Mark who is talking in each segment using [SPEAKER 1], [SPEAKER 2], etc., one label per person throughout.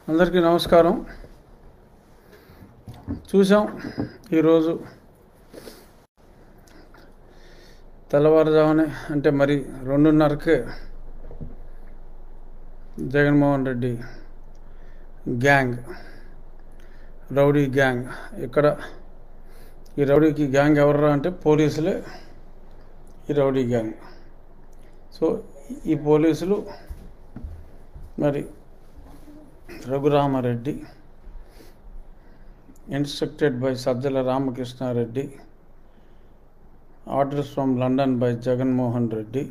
[SPEAKER 1] అందరికీ నమస్కారం చూసాం ఈరోజు తెల్లవారుజామునే అంటే మరి రెండున్నరకే Jaganmohan Reddy gang rowdy gang ఇక్కడ ఈ రౌడీకి గ్యాంగ్ ఎవర్రా అంటే పోలీసులే ఈ రౌడీ గ్యాంగ్ సో ఈ పోలీసులు మరి Raghurama Reddy instructed by Sajjala Ramakrishna Reddy orders from London by Jaganmohan Reddy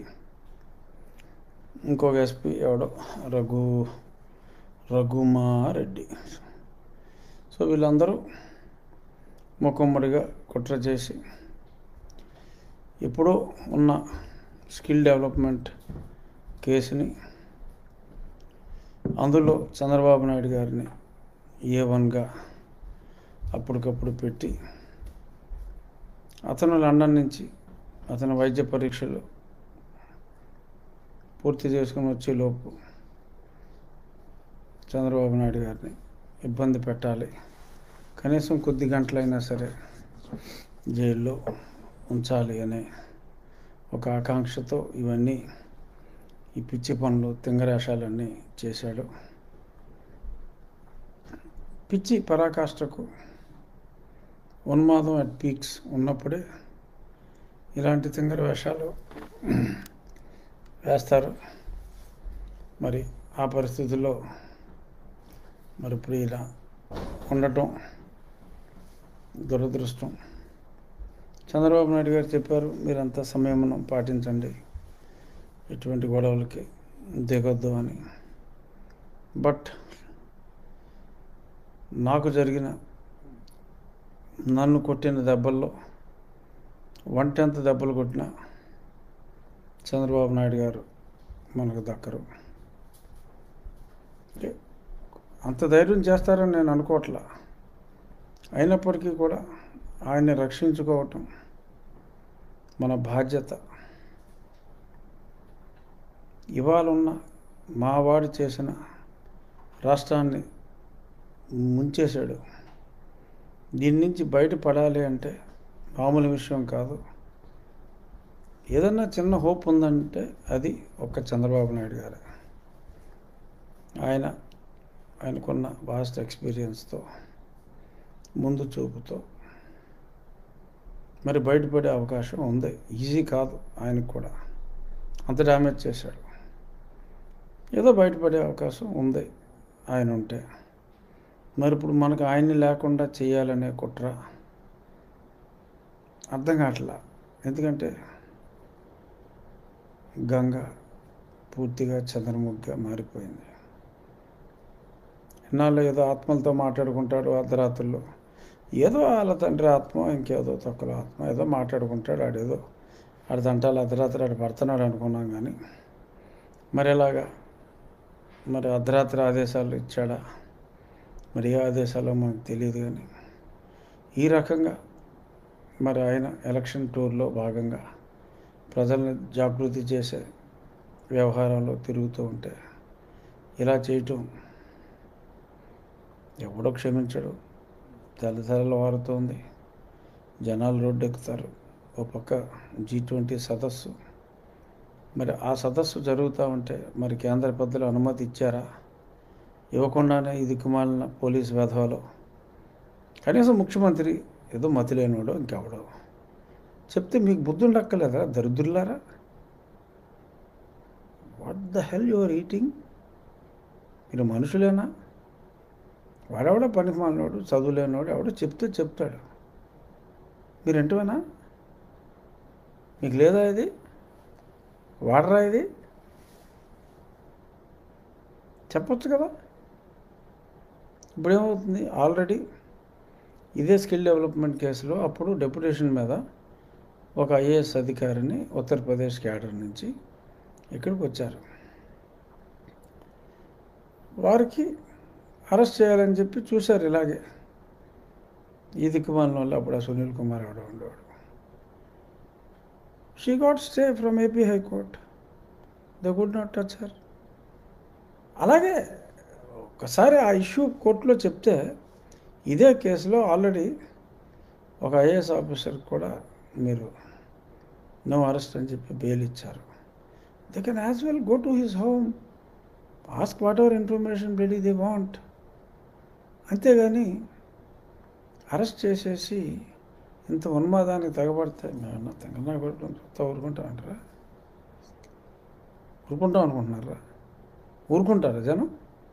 [SPEAKER 1] ఇంకొక ఎస్పీ ఎవడో రఘు రఘుమారెడ్డి సో వీళ్ళందరూ ముఖమ్మడిగా కుట్ర చేసి ఎప్పుడో ఉన్న స్కిల్ డెవలప్మెంట్ కేసుని అందులో చంద్రబాబు నాయుడు గారిని ఏ వన్గా అప్పటికప్పుడు పెట్టి అతను లండన్ నుంచి అతని వైద్య పరీక్షలు పూర్తి చేసుకుని వచ్చేలోపు చంద్రబాబు నాయుడు గారిని ఇబ్బంది పెట్టాలి కనీసం కొద్ది గంటలైనా సరే జైల్లో ఉంచాలి అనే ఒక ఆకాంక్షతో ఇవన్నీ ఈ పిచ్చి పనులు తింగరాశాలన్నీ చేశాడు పిచ్చి పరాకాష్ఠకు ఉన్మాదం అట్ పీక్స్ ఉన్నప్పుడే ఇలాంటి తింగర వేషాలు వేస్తారు మరి ఆ పరిస్థితుల్లో మరి ఇప్పుడు ఇలా ఉండటం దురదృష్టం చంద్రబాబు నాయుడు గారు చెప్పారు మీరంతా సంయమనం పాటించండి ఎటువంటి గొడవలకి దిగొద్దు అని బట్ నాకు జరిగిన నన్ను కొట్టిన దెబ్బల్లో వన్ టెన్త్ దెబ్బలు కొట్టిన చంద్రబాబు నాయుడు గారు మనకు దక్కరు అంత ధైర్యం చేస్తారని నేను అనుకోవట్లా అయినప్పటికీ కూడా ఆయన్ని రక్షించుకోవటం మన బాధ్యత ఇవాళ ఉన్న మావాడు చేసిన రాష్ట్రాన్ని ముంచేశాడు దీని నుంచి బయటపడాలి అంటే మామూలు విషయం కాదు ఏదన్నా చిన్న హోప్ ఉందంటే అది ఒక్క చంద్రబాబు నాయుడు గారు ఆయన ఆయనకున్న వాస్ట్ ఎక్స్పీరియన్స్తో ముందు చూపుతో మరి బయటపడే అవకాశం ఉంది ఈజీ కాదు ఆయనకు కూడా అంత డ్యామేజ్ చేశాడు ఏదో బయటపడే అవకాశం ఉంది ఆయన ఉంటే మరి ఇప్పుడు మనకు ఆయన్ని లేకుండా చేయాలనే కుట్ర అర్థం కావట్లా ఎందుకంటే గంగ పూర్తిగా చంద్రముఖిగా మారిపోయింది ఇన్నాళ్ళు ఏదో ఆత్మలతో మాట్లాడుకుంటాడు అర్ధరాత్రుల్లో ఏదో వాళ్ళ తండ్రి ఆత్మ ఇంకేదో తొక్కల ఆత్మ ఏదో మాట్లాడుకుంటాడు ఆడేదో ఆడి తంటాలు అర్ధరాత్రి ఆడు పడుతున్నాడు అనుకున్నాం కానీ మరి ఎలాగా మరి అర్ధరాత్రి ఆదేశాలు ఇచ్చాడా మరి ఏ ఆదేశాలో మనకు తెలియదు కానీ ఈ రకంగా మరి ఆయన ఎలక్షన్ టూర్లో భాగంగా ప్రజల్ని జాగృతి చేసే వ్యవహారంలో తిరుగుతూ ఉంటే ఇలా చేయటం ఎవడో క్షమించడు తెల్లతెల్ల వారుతోంది జనాలు రోడ్డు ఎక్కుతారు ఓ పక్క జీ ట్వంటీ సదస్సు మరి ఆ సదస్సు జరుగుతూ ఉంటే మరి కేంద్ర పెద్దలు అనుమతి ఇచ్చారా ఇవ్వకుండానే ఇది కుమాలిన పోలీస్ వెధవలో కనీసం ముఖ్యమంత్రి ఏదో మతి లేనివాడో ఇంకెవడో చెప్తే మీకు బుద్ధి ఉండక్కలేదా దరిద్రులారా what the hell your eating మీరు మనుషులేనా వాడెవడో పనికి మాలినవాడు చదువు లేనివాడు ఎవడో చెప్తే చెప్తాడు మీరు ఎంటవేనా మీకు లేదా ఇది వాడరా ఇది చెప్పొచ్చు కదా ఇప్పుడు ఏమవుతుంది ఆల్రెడీ ఇదే స్కిల్ డెవలప్మెంట్ కేసులో అప్పుడు డెప్యుటేషన్ మీద ఒక ఐఏఎస్ అధికారిని ఉత్తరప్రదేశ్ క్యాడర్ నుంచి ఇక్కడికి వచ్చారు వారికి అరెస్ట్ చేయాలని చెప్పి చూశారు ఇలాగే ఈ దిక్కుమాలిన వాళ్ళు అప్పుడు ఆ సునీల్ కుమార్ ఆడ ఉండేవాడు she got stay from AP high court they could not touch her అలాగే ఒకసారి ఆ ఇష్యూ కోర్టులో చెప్తే ఇదే కేసులో ఆల్రెడీ ఒక ఐఏఎస్ ఆఫీసర్ కూడా మీరు నో అరెస్ట్ అని చెప్పి బెయిల్ ఇచ్చారు they can as well go to his home ask whatever information ready they want అంతేగాని అరెస్ట్ చేసేసి ఇంత ఉన్మాదానికి తెగబడితే మేము తెగనా కొడుకుంటా ఊరుకుంటాం అంటారా ఊరుకుంటాం అనుకుంటున్నారా ఊరుకుంటారా జనం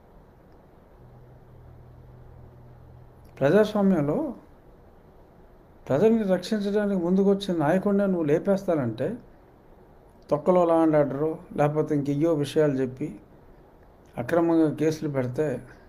[SPEAKER 1] ప్రజాస్వామ్యంలో ప్రజల్ని రక్షించడానికి ముందుకు వచ్చిన నాయకుడిని నువ్వు లేపేస్తానంటే తొక్కలో లాండ్ ఆర్డరు లేకపోతే ఇంకెయ్యో విషయాలు చెప్పి అక్రమంగా కేసులు పెడితే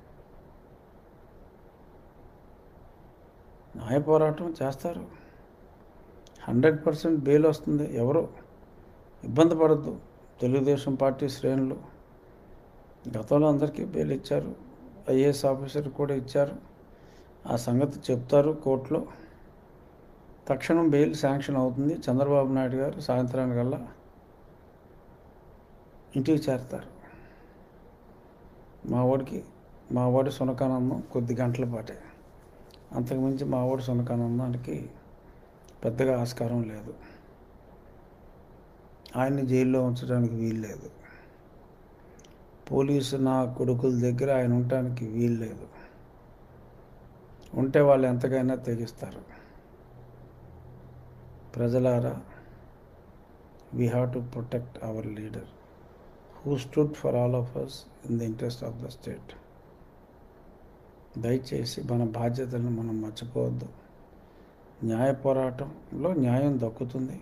[SPEAKER 1] న్యాయ పోరాటం చేస్తారు హండ్రెడ్ పర్సెంట్ బెయిల్ వస్తుంది ఎవరు ఇబ్బంది పడద్దు తెలుగుదేశం పార్టీ శ్రేణులు గతంలో అందరికీ బెయిల్ ఇచ్చారు ఐఏఎస్ ఆఫీసర్ కూడా ఇచ్చారు ఆ సంగతి చెప్తారు కోర్టులో తక్షణం బెయిల్ శాంక్షన్ అవుతుంది చంద్రబాబు నాయుడు గారు సాయంత్రానికల్లా ఇంటికి చేరతారు మా వాడికి మా వాడి సునకానందం కొద్ది గంటల పాటే అంతకుమించి మా వాడి సునకానందానికి పెద్దగా ఆస్కారం లేదు ఆయన్ని జైల్లో ఉంచడానికి వీలు లేదు పోలీసు నా కొడుకుల దగ్గర ఆయన ఉండటానికి వీలు లేదు ఉంటే వాళ్ళు ఎంతకైనా తెగిస్తారు ప్రజలారా we have to protect our leader who stood for all of us in the interest of the state దయచేసి మన బాధ్యతలను మనం మర్చిపోవద్దు న్యాయ పోరాటంలో న్యాయం దక్కుతుంది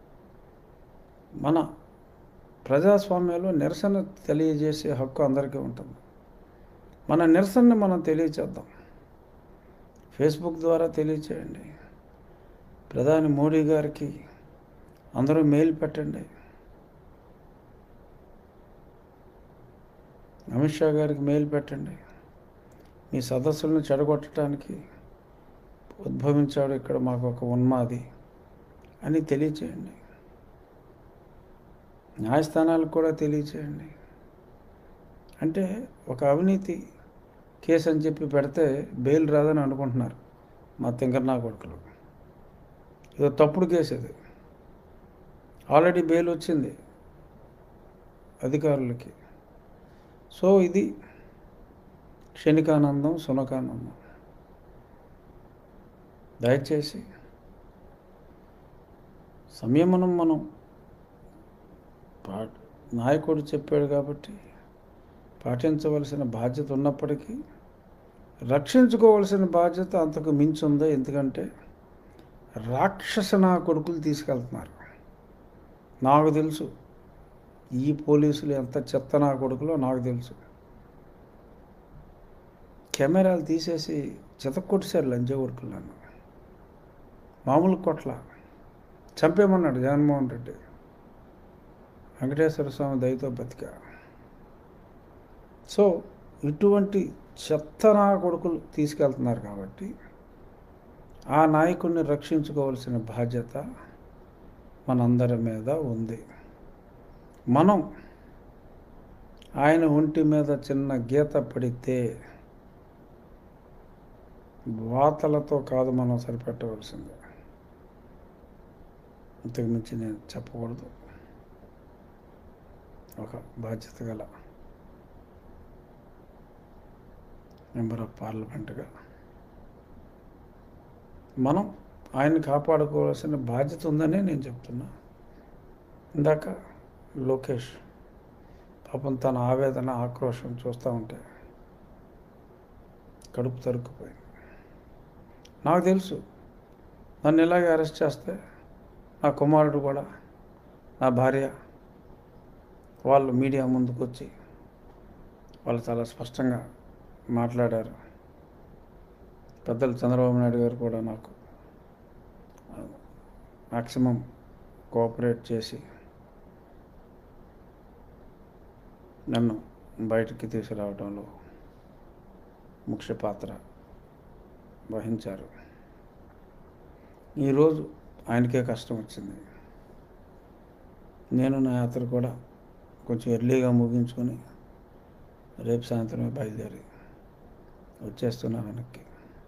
[SPEAKER 1] మన ప్రజాస్వామ్యంలో నిరసన తెలియజేసే హక్కు అందరికీ ఉంటుంది మన నిరసనని మనం తెలియచేద్దాం ఫేస్బుక్ ద్వారా తెలియచేయండి ప్రధాని మోడీ గారికి అందరూ మెయిల్ పెట్టండి అమిత్ షా గారికి మెయిల్ పెట్టండి మీ సదస్సులను చెడగొట్టడానికి ఉద్భవించాడు ఇక్కడ మాకు ఒక ఉన్మాది అని తెలియచేయండి న్యాయస్థానాలకు కూడా తెలియచేయండి అంటే ఒక అవినీతి కేసు అని చెప్పి పెడితే బెయిల్ రాదని అనుకుంటున్నారు మా తింకర్నా కొడుకులు ఇది తప్పుడు కేసు ఇది ఆల్రెడీ బెయిల్ వచ్చింది అధికారులకి సో ఇది క్షణికానందం సునకానందం దయచేసి సంయమనం మనం పా నాయకుడు చెప్పాడు కాబట్టి పాటించవలసిన బాధ్యత ఉన్నప్పటికీ రక్షించుకోవలసిన బాధ్యత అంతకు మించి ఉందా ఎందుకంటే రాక్షస నా కొడుకులు తీసుకెళ్తున్నారు నాకు తెలుసు ఈ పోలీసులు ఎంత చెత్త నా కొడుకులో నాకు తెలుసు కెమెరాలు తీసేసి చెతక్కొట్టేశారు లంజ కొడుకులు నన్ను మామూలు కొట్ల చంపేమన్నాడు జగన్మోహన్ రెడ్డి వెంకటేశ్వర స్వామి దయతో బతికా సో ఇటువంటి చెత్త నా కొడుకులు తీసుకెళ్తున్నారు కాబట్టి ఆ నాయకుడిని రక్షించుకోవాల్సిన బాధ్యత మనందరి మీద ఉంది మనం ఆయన ఒంటి మీద చిన్న గీత పడితే వాతలతో కాదు మనం సరిపెట్టవలసింది ఇంతకు మించి నేను చెప్పకూడదు ఒక బాధ్యత గల మెంబర్ ఆఫ్ పార్లమెంట్గా మనం ఆయన్ని కాపాడుకోవాల్సిన బాధ్యత ఉందని నేను చెప్తున్నా ఇందాక లోకేష్ పాపం తన ఆవేదన ఆక్రోషం చూస్తూ ఉంటే కడుపు తరుక్కుపోయింది నాకు తెలుసు నన్ను ఇలాగే అరెస్ట్ చేస్తే నా కుమారుడు కూడా నా భార్య వాళ్ళు మీడియా ముందుకు వచ్చి వాళ్ళు చాలా స్పష్టంగా మాట్లాడారు పెద్దలు చంద్రబాబు నాయుడు గారు కూడా నాకు మ్యాక్సిమం కోఆపరేట్ చేసి నన్ను బయటికి తీసుకురావడంలో ముఖ్య పాత్ర వహించారు ఈరోజు ఆయనకే కష్టం వచ్చింది నేను నా యాత్ర కూడా కొంచెం ఎర్లీగా ముగించుకొని రేపు సాయంత్రమే బయలుదేరి వచ్చేస్తున్నా వెనక్కి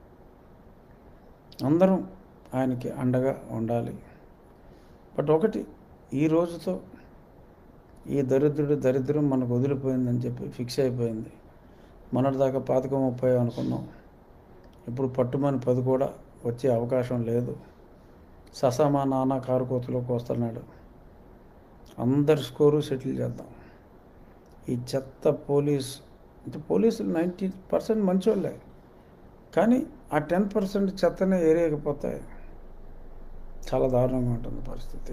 [SPEAKER 1] అందరం ఆయనకి అండగా ఉండాలి బట్ ఒకటి ఈ రోజుతో ఈ దరిద్రుడు దరిద్రం మనకు వదిలిపోయిందని చెప్పి ఫిక్స్ అయిపోయింది మొన్నటిదాకా పాతిక ముప్పై అనుకున్నాం ఇప్పుడు పట్టుమని పది కూడా వచ్చే అవకాశం లేదు ససమా నాన్న కారు కోతలోకి వస్తున్నాడు అందరి స్కోరు సెటిల్ చేద్దాం ఈ చెత్త పోలీస్ అంటే పోలీసులు నైంటీ పర్సెంట్ మంచోళ్ళే కానీ ఆ టెన్ పర్సెంట్ చెత్తనే ఏరేయకపోతే చాలా దారుణంగా ఉంటుంది పరిస్థితి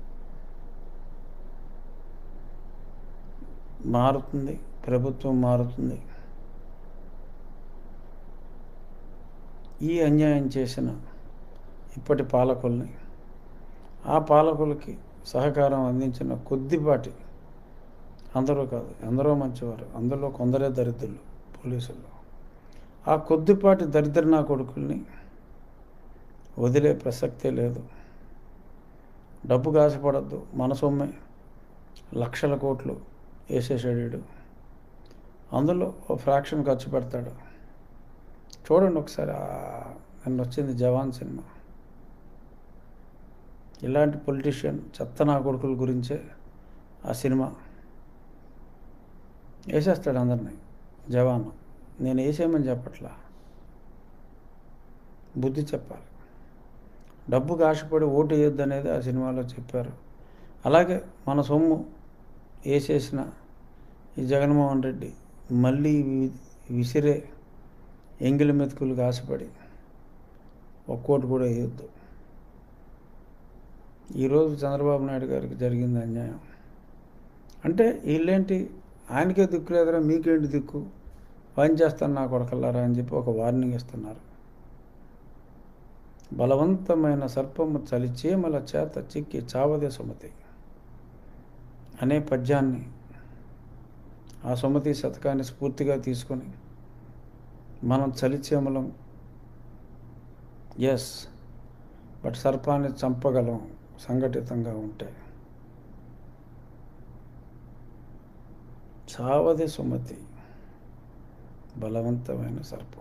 [SPEAKER 1] మారుతుంది ప్రభుత్వం మారుతుంది ఈ అన్యాయం చేసిన ఇప్పటి పాలకుల్ని ఆ పాలకులకి సహకారం అందించిన కొద్దిపాటి అందరూ కాదు ఎందరో మంచివారు అందులో కొందరే దరిద్రులు పోలీసులు ఆ కొద్దిపాటి దరిద్ర నా కొడుకుల్ని వదిలే ప్రసక్తే లేదు డబ్బు కాసపడద్దు మన సొమ్మే లక్షల కోట్లు వేసేసాడు వీడు. అందులో ఓ ఫ్రాక్షన్ ఖర్చు పెడతాడు చూడండి ఒకసారి ఆ- నిన్న వచ్చింది జవాన్ సినిమా ఇలాంటి పొలిటీషియన్ చెత్త నా కొడుకుల గురించే ఆ సినిమా వేసేస్తాడు అందరినీ జవాన్ నేను వేసేయమని చెప్పట్లా బుద్ధి చెప్పాలి డబ్బుకు ఆశపడి ఓటు వేయొద్దు అనేది ఆ సినిమాలో చెప్పారు అలాగే మన సొమ్ము వేసేసిన ఈ జగన్మోహన్ రెడ్డి మళ్ళీ వి- విసిరే ఎంగిలి మెతుకులకు ఆశపడి ఒక్కోటి కూడా వేయొద్దు ఈరోజు చంద్రబాబు నాయుడు గారికి జరిగింది అన్యాయం అంటే వీళ్ళేంటి ఆయనకే దిక్కు లేదురా మీకేంటి దిక్కు పని చేస్తాను నా కొడకల్లారా అని చెప్పి ఒక వార్నింగ్ ఇస్తున్నారు బలవంతమైన సర్పము చలి చీమల చేత చిక్కి చావదే సుమతి అనే పద్యాన్ని ఆ సుమతి శతకాన్ని స్ఫూర్తిగా తీసుకొని మనం చలిచీమలం ఎస్ బట్ సర్పాన్ని చంపగలం సంఘటితంగా ఉంటే చావది సుమతి బలవంతమైన సర్పం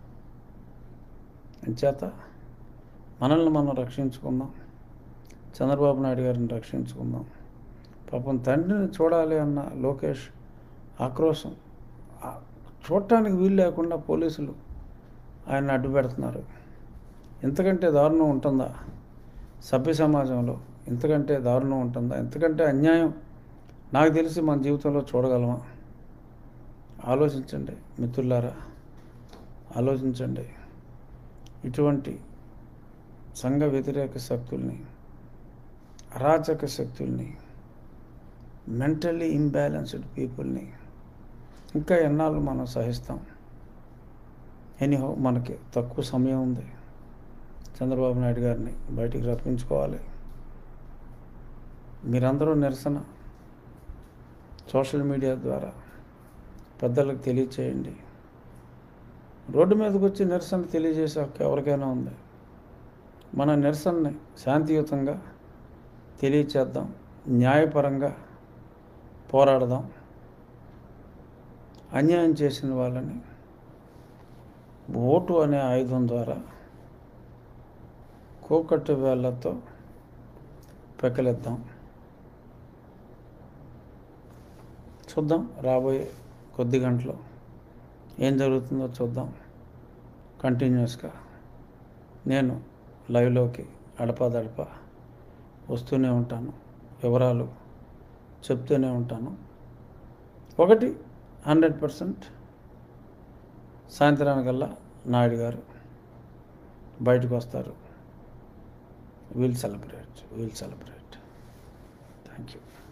[SPEAKER 1] అంచేత మనల్ని మనం రక్షించుకుందాం చంద్రబాబు నాయుడు గారిని రక్షించుకుందాం పాపం తండ్రిని చూడాలి అన్న లోకేష్ ఆక్రోశం ఆ చూడటానికి వీలు లేకుండా పోలీసులు ఆయన అడ్డు పెడుతున్నారు ఇంతకంటే దారుణం ఉంటుందా సభ్య సమాజంలో ఇంతకంటే దారుణం ఉంటుందా ఇంతకంటే అన్యాయం నాకు తెలిసి మన జీవితంలో చూడగలమా ఆలోచించండి మిత్రులారా ఆలోచించండి ఇటువంటి సంఘ వ్యతిరేక శక్తుల్ని అరాచక శక్తుల్ని మెంటల్లీ ఇంబ్యాలెన్స్డ్ పీపుల్ని ఇంకా ఎన్నాళ్ళు మనం సహిస్తాం ఎనీహో మనకి తక్కువ సమయం ఉంది చంద్రబాబు నాయుడు గారిని బయటికి రప్పించుకోవాలి మీరందరూ నిరసన సోషల్ మీడియా ద్వారా పెద్దలకు తెలియచేయండి రోడ్డు మీదకి వచ్చి నిరసన తెలియజేసే హక్కు ఎవరికైనా ఉంది మన నిరసనని శాంతియుతంగా తెలియచేద్దాం న్యాయపరంగా పోరాడదాం అన్యాయం చేసిన వాళ్ళని ఓటు అనే ఆయుధం ద్వారా కోకట్టు వేళ్లతో పెకలిద్దాం చూద్దాం రాబోయే కొద్ది గంటలో ఏం జరుగుతుందో చూద్దాం కంటిన్యూస్గా నేను లైవ్లోకి అడపాదడప వస్తూనే ఉంటాను వివరాలు చెప్తూనే ఉంటాను ఒకటి హండ్రెడ్ పర్సెంట్ సాయంత్రానికల్లా నాయుడు గారు బయటకు వస్తారు will celebrate will celebrate thank you